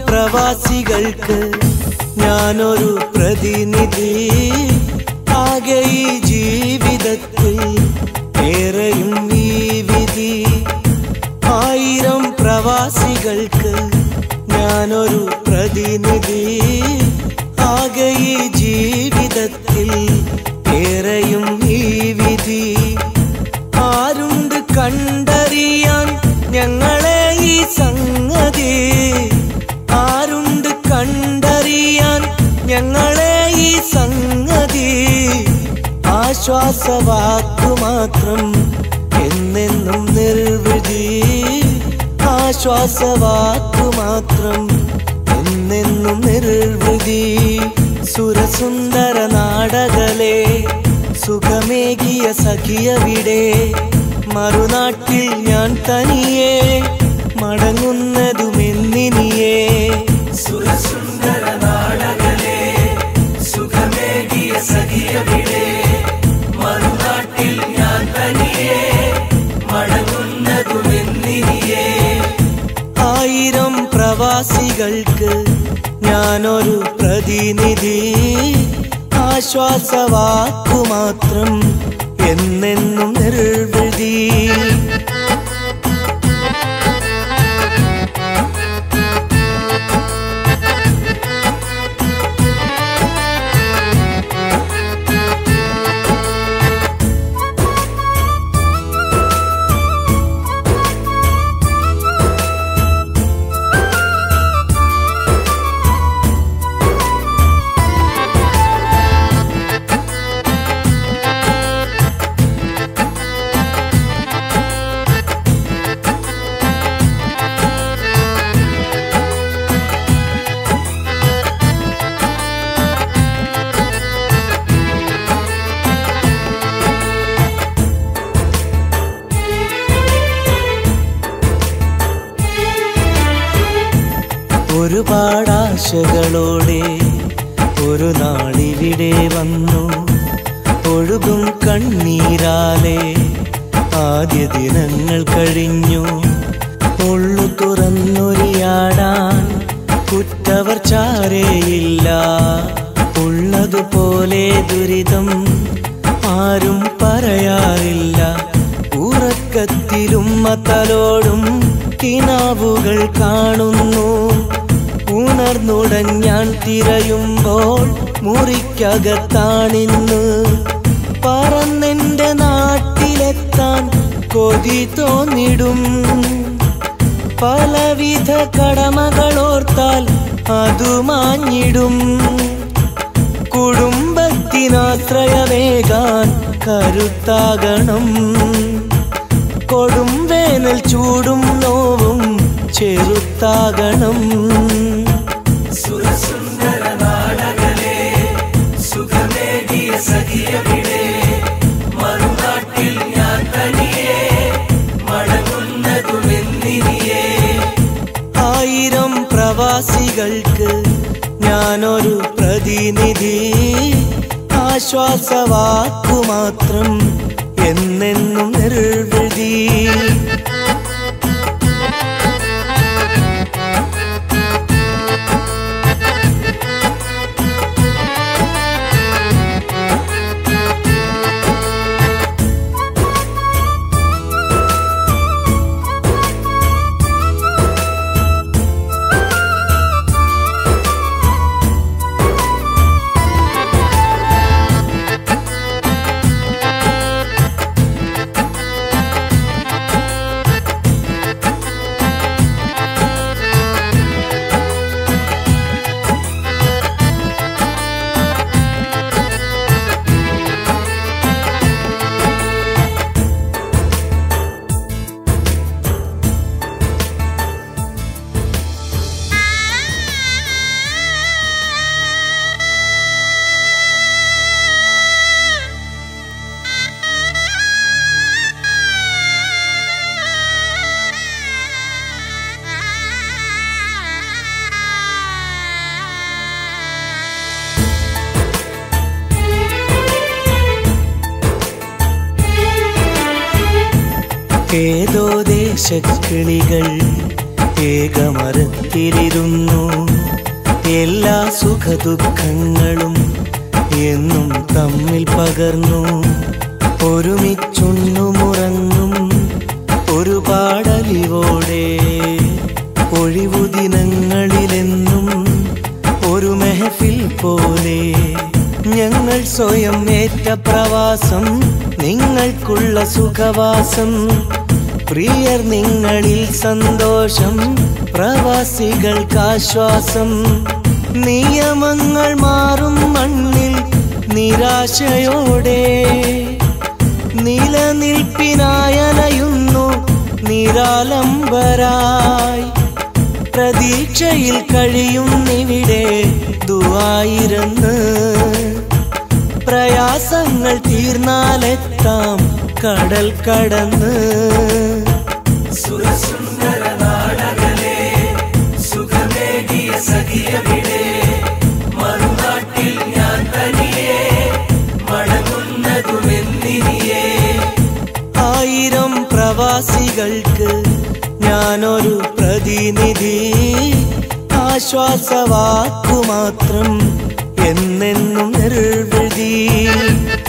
പ്രവാസികൾക്ക് ഞാനൊരു പ്രതിനിധി ആകെ ഈ ജീവിതത്തിൽ ഏറെയും ഈ വിധി ആയിരം പ്രവാസികൾക്ക് ഞാനൊരു പ്രതിനിധി ആകെ ഈ ജീവിതത്തിൽ ഏറെയും ഈ വിധി ആരുണ്ട് കണ്ടറിയാൻ ഞങ്ങളെ ഈ സംഗതി ആരുണ്ട് കണ്ടറിയാൻ ഞങ്ങളെ ഈ സംഗതി ആശ്വാസവാക്കു മാത്രം എന്നെന്നും നിർവൃതി ആശ്വാസവാക്കു മാത്രം എന്നെന്നും നിർവൃതി സുരസുന്ദര നാടകളെ സുഖമേകിയ സഖിയവിടെ മറുനാട്ടിൽ ഞാൻ തനിയെ മടങ്ങുന്നതുമെന്നിനിയേ സുരസുന്ദര നാടകളെ സുഖമേകിയ സഖിയവിടെ മറുനാട്ടിൽ ഞാൻ തനിയെ മടങ്ങുന്നതുമെന്നിനിയേ ആയിരം പ്രവാസികൾക്ക് ഞാനൊരു പ്രതിനിധി ആശ്വാസവാക്കു മാത്രം എന്നെന്നും നിർവൃതി ഒരുപാട് ആശകളോടെ ഒരു നാളിവിടെ വന്നു ഒഴുകും കണ്ണീരാലെ ആദ്യ ദിനങ്ങൾ കഴിഞ്ഞു ഉള്ളു തുറന്നൊരിയാടാൻ കുറ്റവർ ചാരേയില്ല ഉള്ളതുപോലെ ദുരിതം ആരും പറയാറില്ല ഉറക്കത്തിലും തലോടും കിനാവുകൾ കാണുന്നു ഉണർന്നുടഞ്ഞാൻ തിരയുമ്പോൾ മുറിക്കകത്താണിന്ന് പറന്നെന്റെ നാട്ടിലെത്താൻ കൊതി തോന്നിടും പലവിധ കടമകളോർത്താൽ അതു മാഞ്ഞിടും കുടുംബത്തിനാശ്രയമേകാൻ കരുത്താകണം കൊടും വേനൽ ചൂടും നോവും ചെറുത്താകണം സുരസുന്ദര നാടകളെ സുഖമേകിയ സഖിയവിടെ മറുനാട്ടിൽ ഞാൻ തനിയെ മടങ്ങുന്നതുമെന്നിനിയേ ആയിരം പ്രവാസികൾക്ക് ഞാനൊരു പ്രതിനിധി ആശ്വാസവാക്കു മാത്രം എന്നെന്നും നിർവൃതി ഏതോ ദേശക്കിളികൾ ഏകമരത്തിലിരുന്നു എല്ലാ സുഖദുഃഖങ്ങളും എന്നും തമ്മിൽ പകർന്നു ഒരുമിച്ചുണ്ണുമുറങ്ങും ഒരു പാടലിവോടെ ഒഴിവു ദിനങ്ങളിലെന്നും ഒരു മെഹഫിൽ പോലെ ഞങ്ങൾ സ്വയം ഏറ്റ പ്രവാസം നിങ്ങൾക്കുള്ള സുഖവാസം പ്രിയർ നിങ്ങളിൽ സന്തോഷം പ്രവാസികൾക്കാശ്വാസം നിയമങ്ങൾ മാറും മണ്ണിൽ നിരാശയോടെ നിലനിൽപ്പിനായലയുന്നു നിരാലംബരായി പ്രതീക്ഷയിൽ കഴിയുന്നിവിടെ ദുവായിരുന്ന് പ്രയാസങ്ങൾ തീർന്നാലെത്താം കടൽ കടന്ന് സുരസുന്ദര നാടകലേ സുഖമേകിയ സഖിയവിടെ മറുനാട്ടിൽ ഞാൻ തനിയെ മടങ്ങുന്നതുമെന്നിനിയേ ആയിരം പ്രവാസികൾക്ക് ഞാനൊരു പ്രതിനിധി ആശ്വാസവാക്കുമാത്രം എന്നെന്നും നിർവൃതി